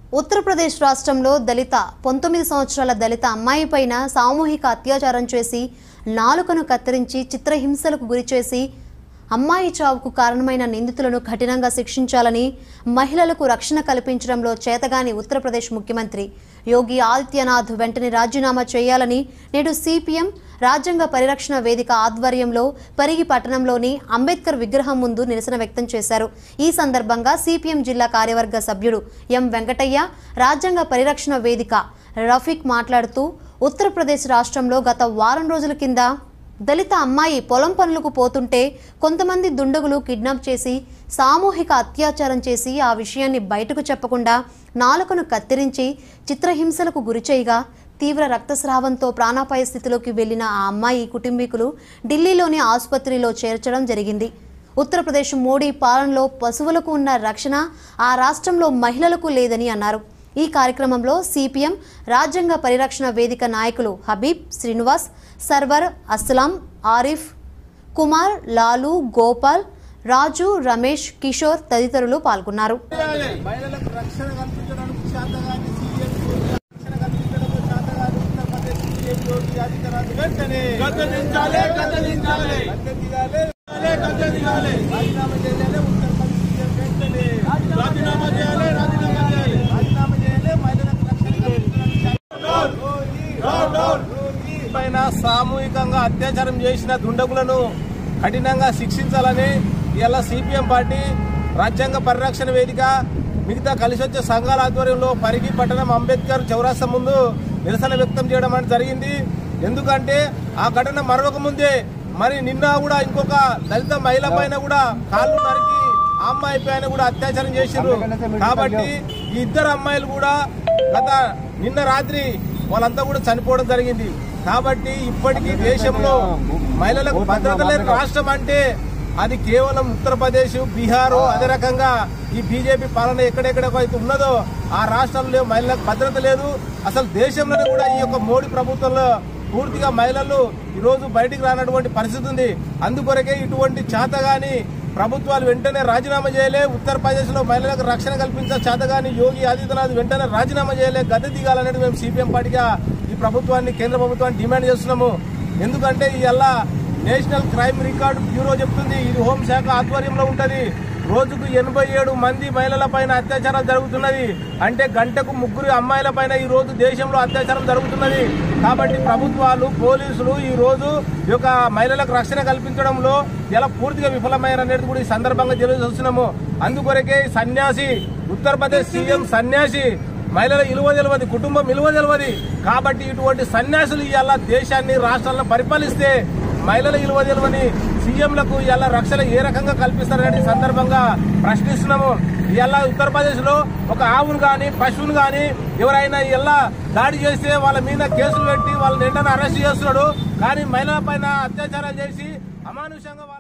ఉత్తరప్రదేశ్ రాష్ట్రంలో దళిత పంతొమ్మిది సంవత్సరాల దళిత అమ్మాయి పైన సామూహిక అత్యాచారం చేసి నాలుకను కత్తిరించి చిత్రహింసలకు గురిచేసి అమ్మాయి చావుకు కారణమైన నిందితులను కఠినంగా శిక్షించాలని మహిళలకు రక్షణ కల్పించడంలో చేతగాని ఉత్తరప్రదేశ్ ముఖ్యమంత్రి యోగి ఆదిత్యనాథ్ వెంటనే రాజీనామా చేయాలని నేడు సిపిఎం రాజ్యాంగ పరిరక్షణ వేదిక ఆధ్వర్యంలో పరిగి పట్టణంలోని అంబేద్కర్ విగ్రహం ముందు నిరసన వ్యక్తం చేశారు ఈ సందర్భంగా సిపిఎం జిల్లా కార్యవర్గ సభ్యుడు ఎం వెంకటయ్య రాజ్యాంగ పరిరక్షణ వేదిక రఫీక్ మాట్లాడుతూ ఉత్తరప్రదేశ్ రాష్ట్రంలో గత వారం రోజుల కింద దళిత అమ్మాయి పొలం పనులకు పోతుంటే కొంతమంది దుండగులు కిడ్నాప్ చేసి సామూహిక అత్యాచారం చేసి ఆ విషయాన్ని బయటకు చెప్పకుండా నాలుకను కత్తిరించి చిత్రహింసలకు గురిచేయగా తీవ్ర రక్తస్రావంతో ప్రాణాపాయ స్థితిలోకి వెళ్లిన ఆ అమ్మాయి కుటుంబీకులు ఢిల్లీలోని ఆసుపత్రిలో చేర్చడం జరిగింది ఉత్తరప్రదేశ్ మోడీ పాలనలో పశువులకు ఉన్న రక్షణ ఆ రాష్ట్రంలో మహిళలకు లేదని అన్నారు ఈ కార్యక్రమంలో సిపిఎం రాజ్యాంగ పరిరక్షణ వేదిక నాయకులు హబీబ్ శ్రీనివాస్ సర్వర్ అస్లాం ఆరిఫ్ కుమార్ లాలు గోపాల్ రాజు రమేష్ కిషోర్ తదితరులు పాల్గొన్నారు మహిళలకు రక్షణ కల్పించడానికి శాతగాని సీఎం యోగి రక్షణ కల్పించడంలో శాతగాని ఉత్తరప్రదేశ్ సీఎం యోగి ఆదిత్యనాథ్ వెంటనే గద్దెదించాలి గద్దెదించాలి గద్దెదిగాలి గద్దెదిగాలి రాజీనామా చేయాలి ఉత్తరప్రదేశ్ సీఎం వెంటనే రాజీనామా చేయాలి రాజీనామా చేయాలి రాజీనామా చేయాలి మహిళలకు రక్షణ కల్పించడానికి యోగి పైన సామూహికంగా అత్యాచారం చేసిన దుండగులను కఠినంగా శిక్షించాలని ఇలా సిపిఎం పార్టీ రాజ్యాంగ పరిరక్షణ వేదిక మిగతా కలిసి వచ్చే సంఘాల ఆధ్వర్యంలో పరిగి పట్టణం అంబేద్కర్ చౌరాస్తా ముందు నిరసన వ్యక్తం చేయడం అనేది జరిగింది ఎందుకంటే ఆ ఘటన మరొక ముందే మరి నిన్న కూడా ఇంకొక దళిత మహిళ పైన కూడా కాళ్ళు నరికి ఆ అమ్మాయి పైన కూడా అత్యాచారం చేశారు కాబట్టి ఈ ఇద్దరు అమ్మాయిలు కూడా గత నిన్న రాత్రి వాళ్ళంతా కూడా చనిపోవడం జరిగింది కాబట్టి ఇప్పటికీ దేశంలో మహిళలకు భద్రత లేని రాష్ట్రం అంటే అది కేవలం ఉత్తరప్రదేశ్ బీహార్ అదే రకంగా ఈ బీజేపీ పాలన ఎక్కడెక్కడ అయితే ఉన్నదో ఆ రాష్ట్రంలో మహిళలకు భద్రత లేదు అసలు దేశంలోనే కూడా ఈ యొక్క మోడీ ప్రభుత్వంలో పూర్తిగా మహిళలు ఈ రోజు బయటికి రానటువంటి పరిస్థితి ఉంది అందుకొరకే ఇటువంటి చేతగాని ప్రభుత్వాలు వెంటనే రాజీనామా చేయలే ఉత్తరప్రదేశ్ లో మహిళలకు రక్షణ కల్పించే చేతగాని యోగి ఆదిత్యనాథ్ వెంటనే రాజీనామా చేయలే గద్దె దిగాలనేది మేము సిపిఎం పార్టీగా ఈ ప్రభుత్వాన్ని కేంద్ర ప్రభుత్వాన్ని డిమాండ్ చేస్తున్నాము ఎందుకంటే ఇవాళ నేషనల్ క్రైమ్ రికార్డు బ్యూరో చెప్తుంది ఇది హోంశాఖ ఆధ్వర్యంలో ఉంటది రోజుకు ఎనభై ఏడు మంది మహిళల పైన అత్యాచారం జరుగుతున్నది అంటే గంటకు ముగ్గురు అమ్మాయిల పైన ఈ రోజు దేశంలో అత్యాచారం జరుగుతున్నది కాబట్టి ప్రభుత్వాలు పోలీసులు ఈ రోజు ఈ యొక్క మహిళలకు రక్షణ కల్పించడంలో ఎలా పూర్తిగా విఫలమయ్యారనేది కూడా ఈ సందర్భంగా తెలియజేస్తున్నాము అందుకొరకే ఈ సన్యాసి ఉత్తరప్రదేశ్ సీఎం సన్యాసి మహిళల ఇలువ తెలియదు కుటుంబం ఇలువ తెలియదు కాబట్టి ఇటువంటి సన్యాసులు ఇవాళ దేశాన్ని రాష్ట్రాలను పరిపాలిస్తే మహిళల ఇలువ తెలియని సీఎంలకు ఇవాళ రక్షణ ఏ రకంగా కల్పిస్తారనే సందర్భంగా ప్రశ్నిస్తున్నాము ఇవాళ ఉత్తరప్రదేశ్ లో ఒక ఆవును గాని పశువును గాని ఎవరైనా ఇలా దాడి చేస్తే వాళ్ళ మీద కేసులు పెట్టి వాళ్ళ నిండను అరెస్ట్ చేస్తున్నాడు కానీ మహిళల పైన అత్యాచారాలు చేసి అమానుషంగా వాళ్ళ